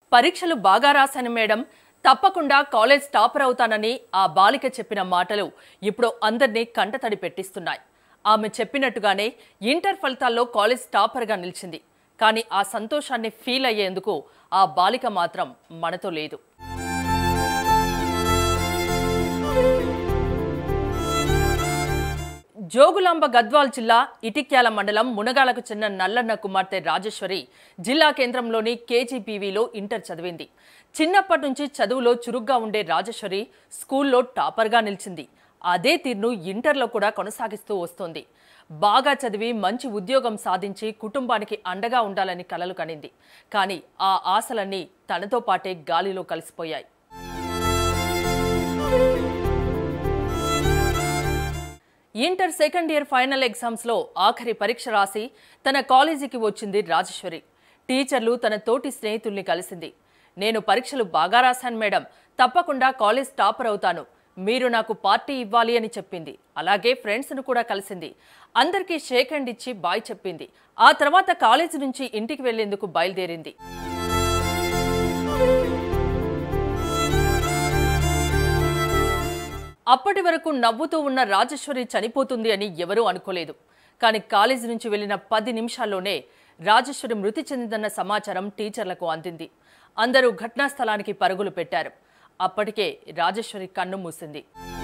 పరీక్షలు బాగా రాశాను మేడం తప్పకుండా కాలేజ్ టాపర్ అవుతానని ఆ బాలిక చెప్పిన మాటలు ఇప్పుడు అందరినీ కంటతడి పెట్టిస్తున్నాయి ఆమె చెప్పినట్టుగానే ఇంటర్ ఫలితాల్లో కాలేజ్ టాపర్గా నిలిచింది కానీ ఆ సంతోషాన్ని ఫీల్ అయ్యేందుకు ఆ బాలిక మాత్రం మనతో లేదు జోగులాంబ గద్వాల్ జిల్లా ఇటిక్యాల మండలం మునగాలకు చెందిన నల్లన్న కుమార్తె రాజేశ్వరి జిల్లా కేంద్రంలోని కేజీపీవీలో ఇంటర్ చదివింది చిన్నప్పటి నుంచి చదువులో చురుగ్గా ఉండే రాజేశ్వరి స్కూల్లో టాపర్గా నిలిచింది అదే తీరును ఇంటర్లో కూడా కొనసాగిస్తూ వస్తోంది బాగా చదివి మంచి ఉద్యోగం సాధించి కుటుంబానికి అండగా ఉండాలని కలలు కనింది కానీ ఆ ఆశలన్నీ తనతో పాటే గాలిలో కలిసిపోయాయి ఇంటర్ సెకండ్ ఇయర్ ఫైనల్ ఎగ్జామ్స్లో ఆఖరి పరీక్ష రాసి తన కాలేజీకి వచ్చింది రాజేశ్వరి టీచర్లు తన తోటి స్నేహితుల్ని కలిసింది నేను పరీక్షలు బాగా రాశాను మేడం తప్పకుండా కాలేజ్ టాపర్ అవుతాను మీరు నాకు పార్టీ ఇవ్వాలి అని చెప్పింది అలాగే ఫ్రెండ్స్ను కూడా కలిసింది అందరికీ షేక్ హ్యాండ్ ఇచ్చి బాయ్ చెప్పింది ఆ తర్వాత కాలేజీ నుంచి ఇంటికి వెళ్లేందుకు బయలుదేరింది అప్పటి వరకు నవ్వుతూ ఉన్న రాజేశ్వరి చనిపోతుంది అని ఎవరూ అనుకోలేదు కానీ కాలేజీ నుంచి వెళ్లిన పది నిమిషాల్లోనే రాజేశ్వరి మృతి చెందిందన్న సమాచారం టీచర్లకు అందింది అందరూ ఘటనా స్థలానికి పరుగులు పెట్టారు అప్పటికే రాజేశ్వరి కన్ను మూసింది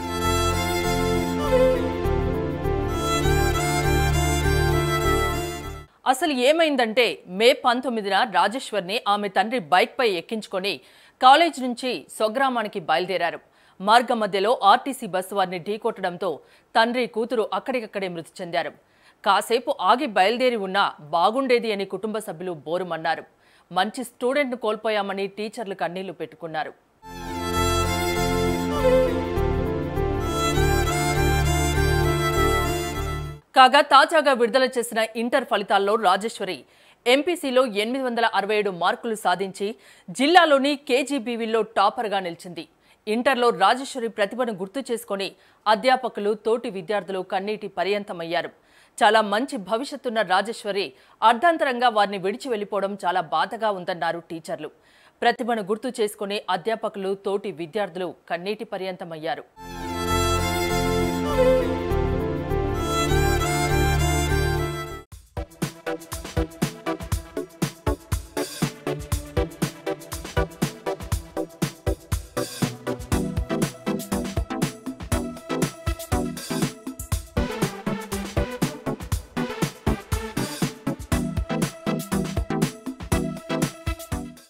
అసలు ఏమైందంటే మే పంతొమ్మిదిన రాజేశ్వర్ని ఆమె తండ్రి బైక్పై ఎక్కించుకొని కాలేజ్ నుంచి స్వగ్రామానికి బయలుదేరారు మార్గ మధ్యలో ఆర్టీసీ బస్సు వారిని ఢీకొట్టడంతో తండ్రి కూతురు అక్కడికక్కడే మృతి చెందారు కాసేపు ఆగి బయలుదేరి ఉన్నా బాగుండేది అని కుటుంబ సభ్యులు బోరుమన్నారు మంచి స్టూడెంట్ను కోల్పోయామని టీచర్లు కన్నీళ్లు పెట్టుకున్నారు కాగా తాజాగా విడుదల చేసిన ఇంటర్ ఫలితాల్లో రాజేశ్వరి ఎంపీసీలో ఎనిమిది వందల అరవై ఏడు మార్కులు సాధించి జిల్లాలోని కేజీబీవీలో టాపర్గా నిలిచింది ఇంటర్లో రాజేశ్వరి ప్రతిభను గుర్తు చేసుకొని అధ్యాపకులు తోటి విద్యార్థులు కన్నీటి పర్యంతమయ్యారు చాలా మంచి భవిష్యత్తున్న రాజేశ్వరి అర్ధాంతరంగా వారిని విడిచి వెళ్లిపోవడం చాలా బాధగా ఉందన్నారు టీచర్లు ప్రతిభను గుర్తు చేసుకుని అధ్యాపకులు తోటి విద్యార్థులు కన్నీటి పర్యంతమయ్యారు